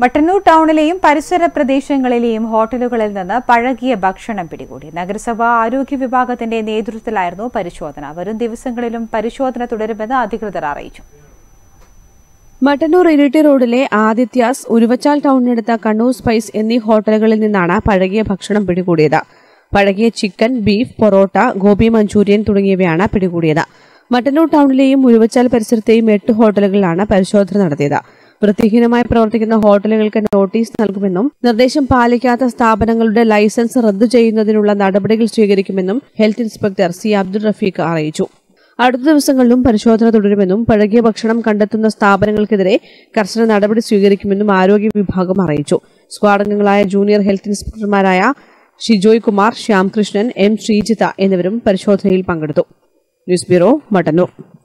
മട്ടന്നൂർ ടൗണിലെയും പരിസര പ്രദേശങ്ങളിലെയും ഹോട്ടലുകളിൽ നിന്ന് പഴകിയ ഭക്ഷണം പിടികൂടി നഗരസഭ ആരോഗ്യ വിഭാഗത്തിന്റെ നേതൃത്വത്തിലായിരുന്നു പരിശോധന വരും ദിവസങ്ങളിലും പരിശോധന തുടരുമെന്ന് അധികൃതർ അറിയിച്ചു മട്ടന്നൂർ ഇരിട്ടി റോഡിലെ ആദിത്യാസ് ഉരുവച്ചാൽ ടൗണിനടുത്ത കണ്ണൂർ സ്പൈസ് എന്നീ ഹോട്ടലുകളിൽ നിന്നാണ് പഴകിയ ഭക്ഷണം പിടികൂടിയത് പഴകിയ ചിക്കൻ ബീഫ് പൊറോട്ട ഗോപി മഞ്ചൂരിയൻ തുടങ്ങിയവയാണ് പിടികൂടിയത് മട്ടന്നൂർ ടൗണിലെയും ഉരുവച്ചാൽ പരിസരത്തെയും എട്ട് ഹോട്ടലുകളിലാണ് പരിശോധന നടത്തിയത് വൃത്തിഹീനമായി പ്രവർത്തിക്കുന്ന ഹോട്ടലുകൾക്ക് നോട്ടീസ് നൽകുമെന്നും നിർദ്ദേശം പാലിക്കാത്ത സ്ഥാപനങ്ങളുടെ ലൈസൻസ് റദ്ദു ചെയ്യുന്നതിനുള്ള നടപടികൾ സ്വീകരിക്കുമെന്നും health inspector C Abdul Rafeeq അറിയിച്ചു അടുത്ത ദിവസങ്ങളിലും പരിശോധന തുടരുമെന്നും പഴകിയ ഭക്ഷണം കണ്ടെത്തുന്ന സ്ഥാപനങ്ങൾക്കെതിരെ കർശന നടപടി സ്വീകരിക്കുമെന്നും ആരോഗ്യ വിഭാഗം അറിയിച്ചു സ്ക്വാഡ് അംഗങ്ങളായ ജൂനിയർ ഹെൽത്ത് ഇൻസ്പെക്ടർമാരായ ഷിജോയ് കുമാർ ശ്യാംകൃഷ്ണൻ എം ശ്രീജിത എന്നിവരും പരിശോധനയിൽ പങ്കെടുത്തു ന്യൂസ് ബ്യൂറോ മട്ടന്നൂർ